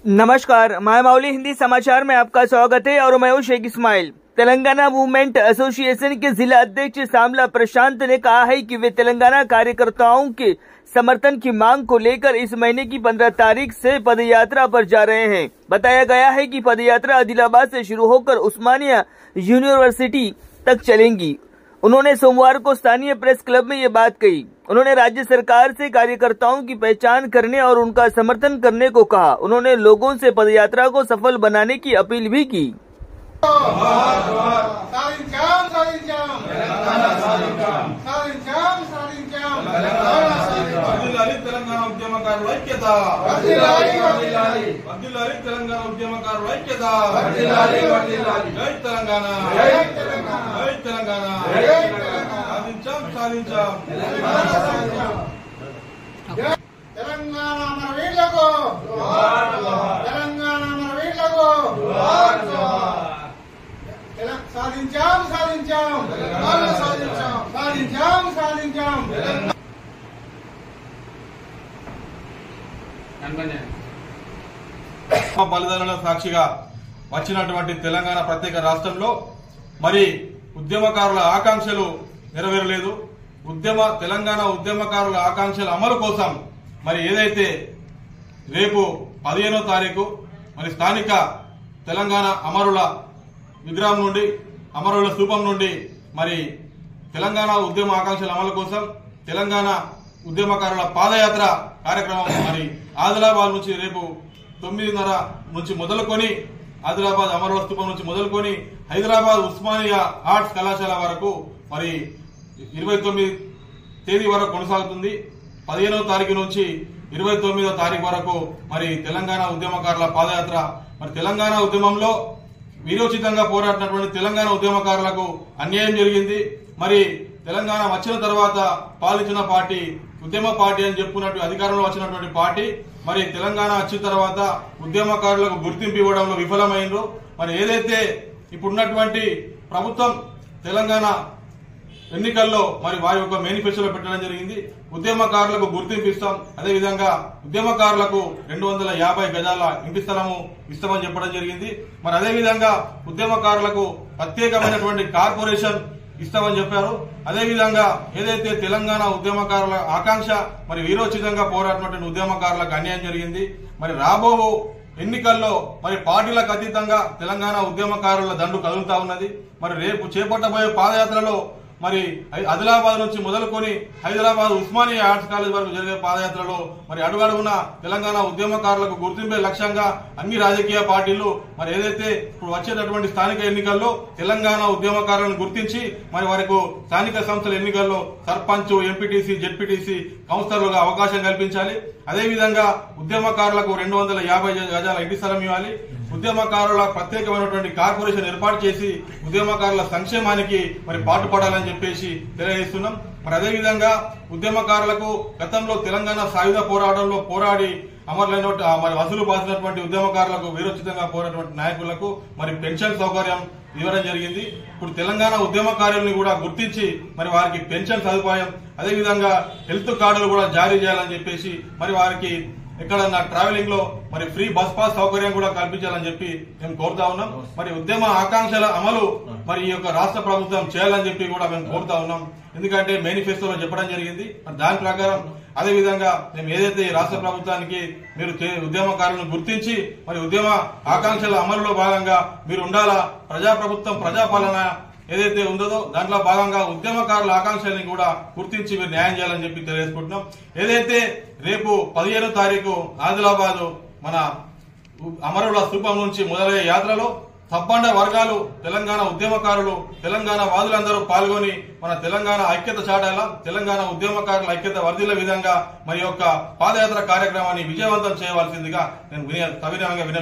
नमस्कार मायामावली हिंदी समाचार में आपका स्वागत है और मैं हूं शेख इस्माइल तेलंगाना मूवमेंट एसोसिएशन के जिला अध्यक्ष सामला प्रशांत ने कहा है कि वे तेलंगाना कार्यकर्ताओं के समर्थन की मांग को लेकर इस महीने की 15 तारीख से पदयात्रा पर जा रहे हैं बताया गया है कि पदयात्रा आदिलाबाद से शुरू होकर उस्मानिया यूनिवर्सिटी तक चलेंगी उन्होंने सोमवार को स्थानीय प्रेस क्लब में ये बात कही उन्होंने राज्य सरकार से कार्यकर्ताओं की पहचान करने और उनका समर्थन करने को कहा उन्होंने लोगों से पदयात्रा को सफल बनाने की अपील भी की సాధించాం సాధించాం సాధించాం సాధించాం వర్ధిల్లాలి తెలంగాణ ఉద్యమకారుల ఐక్యత వర్ధిల్లాలి, వర్ధిల్లాలి. వర్ధిల్లాలి తెలంగాణ ఉద్యమకారుల ఐక్యత వర్ధిల్లాలి, వర్ధిల్లాలి. జై తెలంగాణ జై తెలంగాణ. జై తెలంగాణ జై తెలంగాణ. సాధించాం సాధించాం తెలంగాణ మన వీళ్లకు తెలంగాణ మన వీళ్లకు తెల- సాధించాం సాధించాం తెలంగాణ సాధించాం సాధించాం సాధించాం మా బలిదానాల సాక్షిగా వచ్చినటువంటి తెలంగాణ ప్రత్యేక రాష్ట్రంలో మరి ఉద్యమకారుల ఆకాంక్షలు నెరవేరలేదు ఉద్యమ తెలంగాణ ఉద్యమకారుల ఆకాంక్షల అమలు కోసం మరి ఏదైతే రేపు పదిహేనో తారీఖు మరి స్థానిక తెలంగాణ అమరుల విగ్రహం నుండి అమరుల స్థూపం నుండి మరి తెలంగాణ ఉద్యమ ఆకాంక్షల అమలు కోసం తెలంగాణ ఉద్యమకారుల పాదయాత్ర కార్యక్రమం మరి ఆదిలాబాద్ నుంచి రేపు తొమ్మిదిన్నర నుంచి మొదలుకొని ఆదిలాబాద్ అమరుల స్థూపం నుంచి మొదలుకొని హైదరాబాద్ ఉస్మానియా ఆర్ట్స్ కళాశాల వరకు మరి ఇరవై తొమ్మిది తేదీ వరకు కొనసాగుతుంది పదిహేనవ తారీఖు నుంచి ఇరవై తొమ్మిదో తారీఖు వరకు మరి తెలంగాణ ఉద్యమకారుల పాదయాత్ర మరి తెలంగాణ ఉద్యమంలో వీరోచితంగా పోరాడినటువంటి తెలంగాణ ఉద్యమకారులకు అన్యాయం జరిగింది మరి తెలంగాణ వచ్చిన తర్వాత పాలించిన పార్టీ ఉద్యమ పార్టీ అని చెప్పుకున్నట్టు అధికారంలో వచ్చినటువంటి పార్టీ మరి తెలంగాణ వచ్చిన తర్వాత ఉద్యమకారులకు గుర్తింపు ఇవ్వడంలో విఫలమైనరు మరి ఏదైతే ఇప్పుడున్నటువంటి ప్రభుత్వం తెలంగాణ ఎన్నికల్లో మరి వారి యొక్క మేనిఫెస్టోలో పెట్టడం జరిగింది ఉద్యమకారులకు గుర్తింపు ఇస్తాం అదేవిధంగా ఉద్యమకారులకు రెండు వందల యాభై గజాల ఇంటి స్థలము ఇస్తామని చెప్పడం జరిగింది మరి అదేవిధంగా ఉద్యమకారులకు ప్రత్యేకమైనటువంటి కార్పొరేషన్ ఇస్తామని చెప్పారు అదేవిధంగా ఏదైతే తెలంగాణ ఉద్యమకారుల ఆకాంక్ష మరి వీరోచితంగా పోరాడినటువంటి ఉద్యమకారులకు అన్యాయం జరిగింది మరి రాబో ఎన్నికల్లో మరి పార్టీలకు అతీతంగా తెలంగాణ ఉద్యమకారుల దండు కదులుతా ఉన్నది మరి రేపు చేపట్టబోయే పాదయాత్రలో మరి హై- ఆదిలాబాద్ నుంచి మొదలుకొని హైదరాబాద్ ఉస్మానియా ఆర్ట్స్ కాలేజ్ వరకు జరిగే పాదయాత్రలో మరి అడుగడుగున తెలంగాణ ఉద్యమకారులకు గుర్తింపే లక్ష్యంగా అన్ని రాజకీయ పార్టీలు మరి ఏదైతే ఇప్పుడు వచ్చేటటువంటి స్థానిక ఎన్నికల్లో తెలంగాణ ఉద్యమకారులను గుర్తించి మరి వారికి స్థానిక సంస్థల ఎన్నికల్లో సర్పంచ్ ఎంపీటీసీ జెడ్పీటీసీ కౌన్సిలర్లుగా అవకాశం కల్పించాలి అదేవిధంగా ఉద్యమకారులకు రెండు వందల యాభై గజాల ఇంటి స్థలం ఇవ్వాలి ఉద్యమకారుల ప్రత్యేకమైనటువంటి కార్పొరేషన్ ఏర్పాటు చేసి ఉద్యమకారుల సంక్షేమానికి మరి పాటుపడాలని చెప్పేసి తెలియజేస్తున్నాం మరి అదేవిధంగా ఉద్యమకారులకు గతంలో తెలంగాణ సాయుధ పోరాటంలో పోరాడి అమరులైన మరి వసూలు బాసినటువంటి ఉద్యమకారులకు వీరోచితంగా పోరాడినటువంటి నాయకులకు మరి పెన్షన్ సౌకర్యం ఇవ్వడం జరిగింది ఇప్పుడు తెలంగాణ ఉద్యమకారుల్ని కూడా గుర్తించి మరి వారికి పెన్షన్ సదుపాయం అదేవిధంగా హెల్త్ కార్డులు కూడా జారీ చేయాలని చెప్పేసి మరి వారికి ఎక్కడన్నా ట్రావెలింగ్ లో మరి ఫ్రీ బస్ పాస్ సౌకర్యం కూడా కల్పించాలని చెప్పి మేము కోరుతా ఉన్నాం మరి ఉద్యమ ఆకాంక్షల అమలు మరి ఈ యొక్క రాష్ట్ర ప్రభుత్వం చేయాలని చెప్పి కూడా మేము కోరుతా ఉన్నాం ఎందుకంటే మేనిఫెస్టోలో చెప్పడం జరిగింది మరి దాని ప్రకారం అదే విధంగా మేము ఏదైతే ఈ రాష్ట్ర ప్రభుత్వానికి మీరు చే- ఉద్యమకారులను గుర్తించి మరి ఉద్యమ ఆకాంక్షల అమలులో భాగంగా మీరు ఉండాలా ప్రజాప్రభుత్వం ప్రజాపాలన ఏదైతే ఉందో దాంట్లో భాగంగా ఉద్యమకారుల ఆకాంక్షల్ని కూడా గుర్తించి మీరు న్యాయం చేయాలని చెప్పి తెలియజేసుకుంటున్నాం ఏదైతే రేపు పదిహేనో తారీఖు ఆదిలాబాద్ మన అమరుల స్థూపం నుంచి మొదలయ్యే యాత్రలో సబ్బండ వర్గాలు తెలంగాణ ఉద్యమకారులు తెలంగాణ వాదులందరూ పాల్గొని మన తెలంగాణ ఐక్యత చాటాల తెలంగాణ ఉద్యమకారుల ఐక్యత వర్ధిల్ల విధంగా మరి యొక్క పాదయాత్ర కార్యక్రమాన్ని విజయవంతం చేయవలసిందిగా నేను వినయ సవినయంగా విన